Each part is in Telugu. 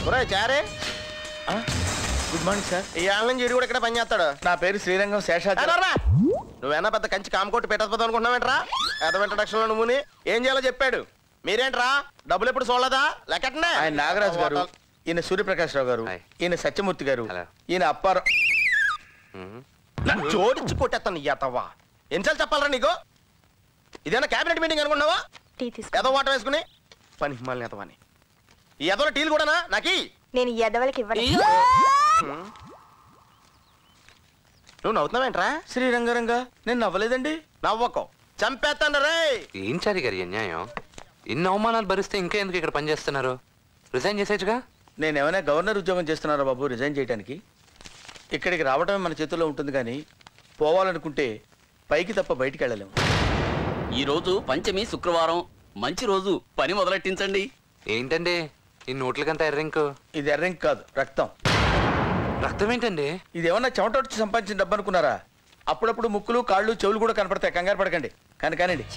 ఒరే చారే గుడ్ మార్నింగ్ సార్ ఈ ఆళ్ళ నుంచి ఇడు కూడా ఇక్కడ పని చేస్తాడు నా పేరు శ్రీరంగం శేషాద్రి నువ్వేనా పెద్ద కంచి కామకోటి పెట్టకపోతావు అనుకుంటున్నావేంట్రా ఎదవ ఇంట్రడక్షన్ లో నువ్వుని ఏం చేయాలో చెప్పాడు మీరేంట్రా డబ్బులు ఎప్పుడు చూడలేదా లెక్కటనే ఆయన నాగరాజు గారు ఈయన సూర్యప్రకాష్ రావు గారు హాయ్. ఈయన సత్యమూర్తి గారు హలో. ఈయన అప్పారావు జోడించి కొట్టేస్తాను ఎతవా ఎన్నిసార్లు చెప్పాలరా నీకు ఇదేనా క్యాబినెట్ మీటింగ్ అనుకున్నావా టీ తీసుకో ఎదో వాటర్ వేసుకుని పని హిమాలని ఎదవని ఈ ఎదవ టీలు కూడానా నాకి నేను ఈ ఎదవలకి ఇవ్వను నువ్వు నవ్వుతున్నావేంట్రా శ్రీరంగరంగా నేను నవ్వలేదండి నవ్వకో చంపేస్తాను రే ఏం చారి గారి అన్యాయం ఇన్ని అవమానాలు భరిస్తే ఇంకా ఎందుకు ఇక్కడ పనిచేస్తున్నారు రిజైన్ చేసేచ్చుగా నేను ఏమైనా గవర్నర్ ఉద్యోగం చేస్తున్నారా బాబు రిజైన్ చేయడానికి ఇక్కడికి రావడమే మన చేతుల్లో ఉంటుంది కానీ పోవాలనుకుంటే పైకి తప్ప బయటికి వెళ్ళలేము ఈ రోజు పంచమి శుక్రవారం మంచి రోజు పని మొదలెట్టించండి ఏంటండి ఈ నోట్లకంత ఎర్రింకు ఇది ఎర్రంక్ కాదు రక్తం రక్తం ఏంటండి ఇది ఏమన్నా చెమట వచ్చి సంపాదించిన డబ్బు అనుకున్నారా అప్పుడప్పుడు ముక్కులు కాళ్ళు చెవులు కూడా కనపడతాయి కంగారు పడకండి కానీ కానివ్వండి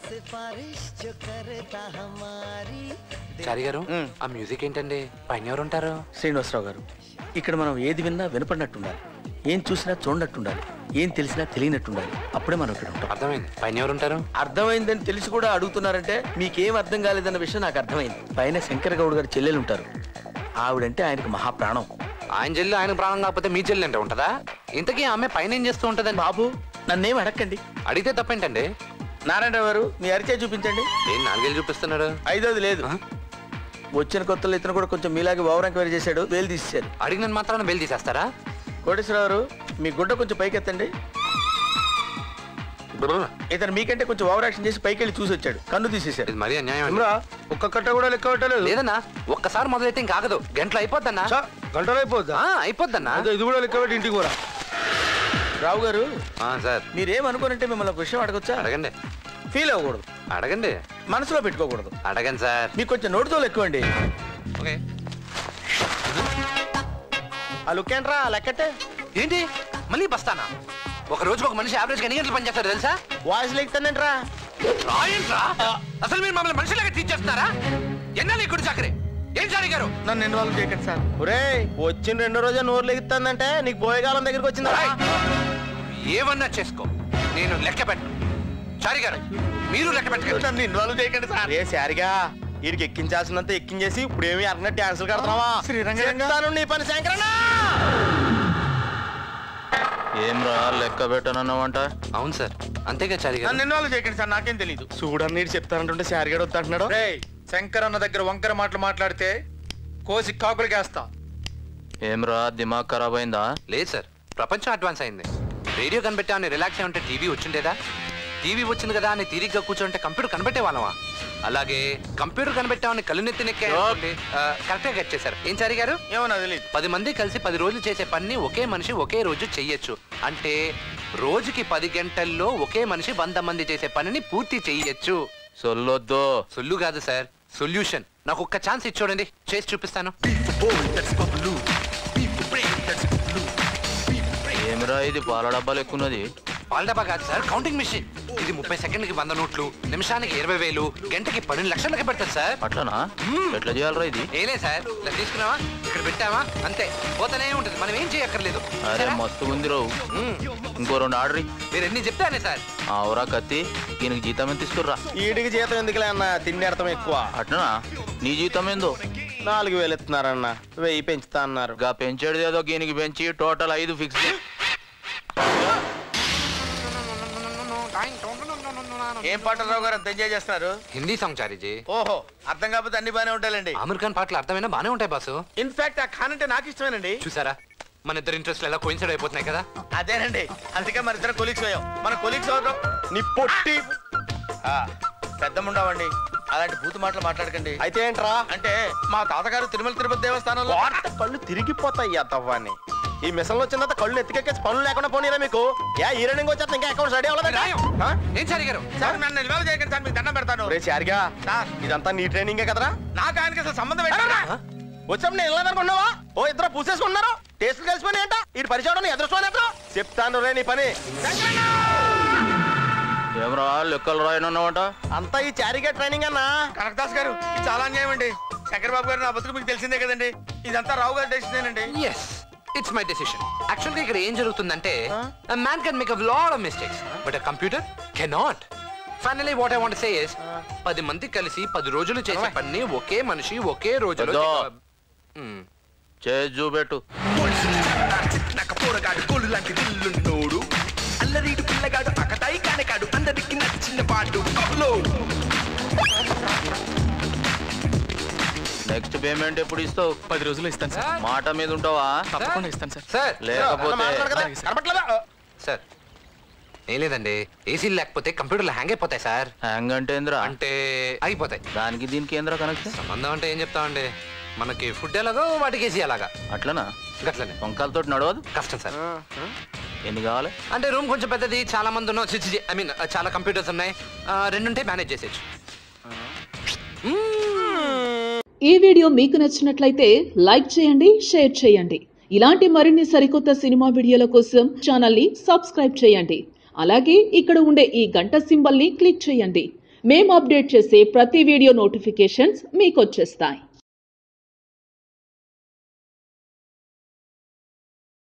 చారి గారు మ్. ఆ మ్యూజిక్ ఏంటండి పైన ఎవరు ఉంటారు శ్రీనివాసరావు గారు ఇక్కడ మనం ఏది విన్నా వినపడినట్టుండాలి ఏం చూసినా చూడనట్టుండాలి ఏం తెలిసినా తెలియనట్టుండాలి అప్పుడే మనం ఇక్కడ ఉంటాం అర్థమైంది పైన ఎవరు ఉంటారు అర్థమైందని తెలిసి కూడా అడుగుతున్నారంటే మీకేం అర్థం కాలేదన్న విషయం నాకు అర్థమైంది పైన శంకర గౌడ్ గారి చెల్లెలు ఉంటారు ఆవిడంటే ఆయనకు మహాప్రాణం ఆయన చెల్లి ఆయన ప్రాణం కాకపోతే మీ చెల్లి అంటే ఉంటుందా ఇంతకీ ఆమె పైన ఏం చేస్తూ ఉంటుందండి బాబు నన్నేం అడగండి అడిగితే తప్పేంటండి నారాయణరావు గారు మీ అరిచే చూపించండి ఏం నాలుగేళ్ళు చూపిస్తున్నాడు ఐదోది లేదు ఆ? వచ్చిన కొత్తలో ఇతను కూడా కొంచెం మీలాగే ఓవర్ ఎంక్వైరీ చేశాడు వేలు తీసేశారు అడిగిన మాత్రాన బెయిల్ తీసేస్తారా కోటేశ్వరరావు గారు మీ గుడ్డ కొంచెం పైకి ఎత్తండి ఇతను మీకంటే కొంచెం ఓవర్ యాక్షన్ చేసి పైకి వెళ్ళి చూసి వచ్చాడు కన్ను తీసేశాడు ఇది మరీ అన్యాయం అండి. ఇమ్రా, ఒక్క కట్ట కూడా లెక్క పెట్టలేదు లేదన్నా ఒక్కసారి మొదలైతే ఇంకా ఆగదు గంటలు అయిపోద్దన్నా చా, గంటలో అయిపోద్దా ఆ, అయిపోద్దన్నా అదో ఇది కూడా లెక్క పెట్టి ఇంటికి కూడా రావు గారు ఆ, సార్ మీరేం అనుకోనంటే మిమ్మల్ని ఒక విషయం అడగొచ్చా అడగండి ఫీల్ అవ్వకూడదు అడగండి మనసులో పెట్టుకోకూడదు అడగండి సార్ మీకు కొంచెం నోటితో ఎక్కువండి ఓకే ఆ లుక్ ఏంట్రా లెక్కటే ఏంటి మళ్ళీ బస్తానా ఒక రోజుకి ఒక మనిషి యావరేజ్ ఎన్ని గంటలు పనిచేస్తారు తెలుసా వాయిస్ లెక్తానంట్రా రాయంట్రా అసలు మీరు మమ్మల్ని మనుషులాగా ట్రీట్ చేస్తున్నారా ఎన్నాళ్ళు ఇక్కడ చాకరీ ఏం చారి గారు నన్ను ఇన్వాల్వ్ చేయకండి సార్ ఒరే వచ్చిన రెండో రోజే నోరు లెగుతుందంటే నీకు పోయేకాలం దగ్గరికి వచ్చిందా ఏయ్! ఏమన్నా చేసుకో నేను లెక్క పెట్టను చారి గారు మీరు లెక్క పెట్టగలరు నన్ను ఇన్వాల్వ్ చేయకండి సార్ ఏ సారిగా వీడికి ఎక్కించాల్సినంత ఎక్కించేసి ఇప్పుడు ఏమి అర్థం డాన్సులు కడతావా శ్రీరంగరంగా. చెప్తాను నీ పని శంకరన్న ఏం రా లెక్క పెట్టనన్నావంట అవును సార్ అంతేగా చారి గారు నన్ను ఇన్వాల్వ్ చేయకండి సార్ నాకేం తెలియదు చూడని నీడు చెప్తానంటుంటే సారిగాడు వద్దంటున్నాడు రే శంకర్ అన్న దగ్గర వంకర మాటలు మాట్లాడితే కోసి కాకులకేస్తా ఏమ్రా దిమాగ్ ఖరాబ్ అయిందా లేదు సార్ ప్రపంచం అడ్వాన్స్ అయింది రేడియో కనిపెట్టామని రిలాక్స్ అయి ఉంటే టీవీ వచ్చిండేదా టీవీ వచ్చింది కదా అని తీరిగ్గా కూర్చుంటే కంప్యూటర్ కనిపెట్టే వాళ్ళమా అలాగే కంప్యూటర్ కనిపెట్టామని కళ్ళు నెత్తి నెక్కే కరెక్ట్గా గెట్ చేశారు ఏం చారి గారు ఏమో నాకు తెలియదు పది మంది కలిసి పది రోజులు చేసే పని ఒకే మనిషి ఒకే రోజు చెయ్యొచ్చు అంటే రోజుకి పది గంటల్లో ఒకే మనిషి వంద మంది చేసే పనిని పూర్తి చెయ్యొచ్చు సొల్లొద్దు సొల్లు కాదు సార్ సొల్యూషన్ నాకు ఒక్క ఛాన్స్ ఇచ్చి చూడండి చేసి చూపిస్తాను ఏమిరా ఇది పాల డబ్బాలు ఎక్కున్నది పాల డబ్బా కాదు సార్ కౌంటింగ్ మిషన్ ఇది ముప్పై సెకండ్కి వంద నోట్లు నిమిషానికి ఇరవై వేలు గంటకి పన్నెండు లక్షలు లెక్క పెడతారు సార్ అట్లనా ఎట్లా చేయాలరా ఇది ఏలే సార్ ఇలా తీసుకున్నావా ఇక్కడ పెట్టావా అంతే పోతూనే ఉంటుంది మనం ఏం చేయక్కర్లేదు అరే సరే? మస్తు ఉంది రావు మ్మ్. ఇంకో రెండు ఆర్డర్ మీరు ఎన్ని చెప్తానే సార్ ఆవురా కత్తి దీనికి జీతం ఎంత ఇస్తుర్రా వీడికి జీతం ఎందుకులే అన్న తిండి అర్థం ఎక్కువ అట్లనా నీ జీతం ఏందో నాలుగు వేలు ఇస్తున్నారన్న వెయ్యి పెంచుతా అన్నారు గా పెంచేది ఏదో దీనికి పెంచి టోటల్ ఐదు ఫిక్స్ ఏం పాటలు రావు గారు అంత ఎంజాయ్ చేస్తున్నారు హిందీ సాంగ్ చారీజీ ఓహో అర్థం కాకపోతే అన్ని బాగానే ఉంటాయండి ఆమిర్ ఖాన్ పాటలు అర్థమైనా బానే ఉంటాయి బాసు ఇన్ఫాక్ట్ ఆ ఖాన్ అంటే నాకు ఇష్టమేనండి చూసారా మన ఇద్దరు ఇంట్రెస్ట్ ఎలా కోయిన్సైడ్ అయిపోతున్నాయి కదా అదేనండి అందుకే మన ఇద్దరు కొలీగ్స్ అయ్యాం మన కొలీగ్స్ అవుతాం నీ పొట్టి పెద్దముండవండి అలాంటి బూతు మాటలు మాట్లాడకండి అయితే ఏంట్రా అంటే మా తాతగారు తిరుమల తిరుపతి దేవస్థానంలో వార్త కళ్ళు తిరిగిపోతాయి ఆ తవ్వాన్ని ఈ మిషన్లో వచ్చిన తర్వాత కళ్ళు ఎత్తికెక్కేసి పనులు లేకుండా పోనీరా మీకు ఏ ఈ రన్నింగ్ వచ్చేస్తే ఇంకా అకౌంట్ రెడీ రాయం. అవ్వలేదు ఏం చారి గారు సార్ నన్ను ఇన్వాల్వ్ చేయకండి సార్ మీకు దండం పెడతాను రే చారిగా సార్ ఇదంతా నీ ట్రైనింగే కదరా నాకు ఆయనకి అసలు సంబంధం అరే, ఏంటరా రా. వచ్చాం నేను వెళ్ళాలనుకున్నావా ఓ ఇద్దరు పూసేసుకున్నారు టేస్ట్ కలిసిపోయి ఏంట ఈ పరిచయం ఎదురుస్తాను ఎదురు చెప్తాను రే నీ పని ఏమరా లెక్కలు రాయనన్నావంట అంతా ఈ చారిగా ట్రైనింగ్ అన్నా కనకదాస్ గారు ఇది చాలా అన్యాయం అండి శంకర్ బాబు గారు నా బతుకు మీకు తెలిసిందే కదండి ఇదంతా రావు గారి డెసిషనేనండి ఎస్ ఇట్స్ మై డెసిషన్ యాక్చువల్ గా ఇక్కడ ఏం జరుగుతుందంటే man can make a lot of mistakes but a computer cannot finally what I want say is పది మంది కలిసి పది రోజులు చేసే పని ఒకే మనిషి ఒకే రోజులో పెద్దో. Hmm. చేసి చూపెట్టు నాకు పోరగాడు కోలు లాంటి దిల్లున్నోడు అల్లరీడు పిల్లగాడు అకతాయి కానకాడు అందరికి నచ్చిన పాటు కబులో నెక్స్ట్ పేమెంట్ ఎప్పుడు ఇస్తావు పది రోజులు ఇస్తాను సార్ సార్ మాట మీద ఉంటావా తప్పకుండా ఇస్తాను సార్ సార్ లేకపోతే మాట్లాడు కదా, కనపట్లేదా? సార్ ఏం లేదండి ఏసీలు లేకపోతే కంప్యూటర్లు హ్యాంగ్ అయిపోతాయి సార్ హ్యాంగ్ అంటే ఏందిరా అంటే అయిపోతాయి దానికి దీనికి ఏంద్రా కనెక్షన్ సంబంధం అంటే ఏం చెప్తామండి మనకి ఫుడ్ ఎలాగో వాటికి ఏసీ అలాగా అట్లనా గట్లనే వంకాలతో నడవదు కష్టం సార్ ఎన్ని కావాలి అంటే రూమ్ కొంచెం పెద్దది చాలా మంది ఉన్నాం ఐ మీన్ చాలా కంప్యూటర్స్ ఉన్నాయి ఆ, రెండుంటే మేనేజ్ చేసేయచ్చు ఈ వీడియో మీకు నచ్చినట్లయితే లైక్ చేయండి షేర్ చేయండి ఇలాంటి మరిన్ని సరికొత్త సినిమా వీడియోల కోసం ఛానల్ని సబ్స్క్రైబ్ చేయండి అలాగే ఇక్కడ ఉండే ఈ గంట సింబల్ని క్లిక్ చేయండి మేము అప్డేట్ చేసే ప్రతి వీడియో నోటిఫికేషన్స్ మీకు వచ్చేస్తాయి